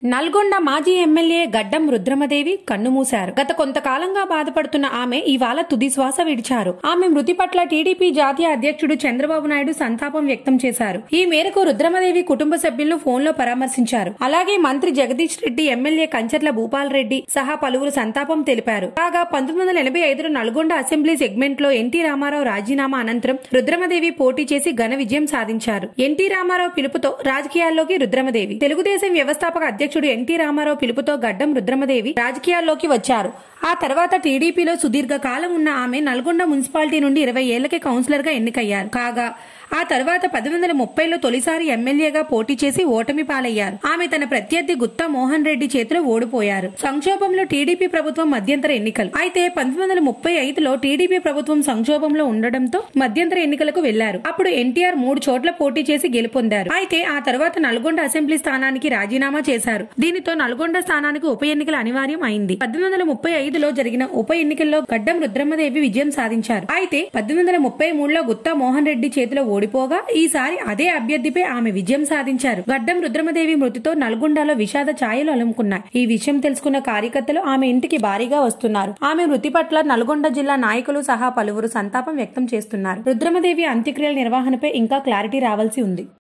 నల్గొండ మాజీ ఎమ్మెల్యే గడ్డం రుద్రమదేవి కన్నుమూశారు గత కొంతకాలంగా బాధపడుతున్న ఆమె ఇవాళ తుది శ్వాస విడిచారు ఆమె మృతి పట్ల టీడీపీ జాతీయ అధ్యక్షుడు చంద్రబాబు నాయుడు సంతాపం వ్యక్తం చేశారు ఈ మేరకు రుద్రమదేవి కుటుంబ సభ్యులను ఫోన్లో పరామర్శించారు అలాగే మంత్రి జగదీష్ రెడ్డి ఎమ్మెల్యే కంచర్ల భూపాల్ రెడ్డి సహా పలువురు సంతాపం తెలిపారు కాగా పంతొమ్మిది వందల ఎనభై ఐదులో నల్గొండ అసెంబ్లీ సెగ్మెంట్ లో ఎన్టీ రామారావు రాజీనామా అనంతరం రుద్రమదేవి పోటీ చేసి ఘన విజయం సాధించారు ఎన్టీ రామారావు పిలుపుతో రాజకీయాల్లోకి రుద్రమదేవి తెలుగుదేశం వ్యవస్థాపక అధ్యక్షుడు ఎన్టీ రామారావు పిలుపుతో గడ్డం రుద్రమదేవి రాజకీయాల్లోకి వచ్చారు ఆ తర్వాత టీడీపీలో సుదీర్ఘ కాలం ఉన్న ఆమె నల్గొండ మున్సిపాలిటీ నుండి ఇరవై ఏళ్లకే కౌన్సిలర్ గా ఎన్నికయ్యారు కాగా ఆ తర్వాత పద్దెనిమిది వందల ముప్పైలో తొలిసారి ఎమ్మెల్యేగా పోటీ చేసి ఓటమి పాలయ్యారు ఆమె తన ప్రత్యర్థి గుత్తా మోహన్ రెడ్డి చేతిలో ఓడిపోయారు సంక్షోభంలో టీడీపీ ప్రభుత్వం మధ్యంతర ఎన్నికలు అయితే పంతొమ్మిది వందల ముప్పై ఐదులో టీడీపీ ప్రభుత్వం సంక్షోభంలో ఉండడంతో మధ్యంతర ఎన్నికలకు వెళ్లారు అప్పుడు ఎన్టీఆర్ మూడు చోట్ల పోటీ చేసి గెలుపొందారు అయితే ఆ తర్వాత నల్గొండ అసెంబ్లీ స్థానానికి రాజీనామా చేశారు దీనితో నల్గొండ స్థానానికి ఉప ఎన్నికలు అనివార్యం అయింది పద్దెనిమిది వందల ముప్పై ఐదులో జరిగిన ఉప ఎన్నికల్లో గడ్డం రుద్రమ్మదేవి విజయం సాధించారు అయితే పద్దెనిమిది వందల ముప్పై మూడులో గుత్తా మోహన్ రెడ్డి చేతిలో ఓడిపోగా ఈసారి అదే అభ్యర్థిపై ఆమె విజయం సాధించారు గడ్డం రుద్రమదేవి మృతితో నల్గొండలో విషాద ఛాయలు అలుముకున్నాయి ఈ విషయం తెలుసుకున్న కార్యకర్తలు ఆమె ఇంటికి భారీగా వస్తున్నారు ఆమె మృతి పట్ల నల్గొండ జిల్లా నాయకులు సహా పలువురు సంతాపం వ్యక్తం చేస్తున్నారు రుద్రమదేవి అంత్యక్రియల నిర్వహణపై ఇంకా క్లారిటీ రావాల్సి ఉంది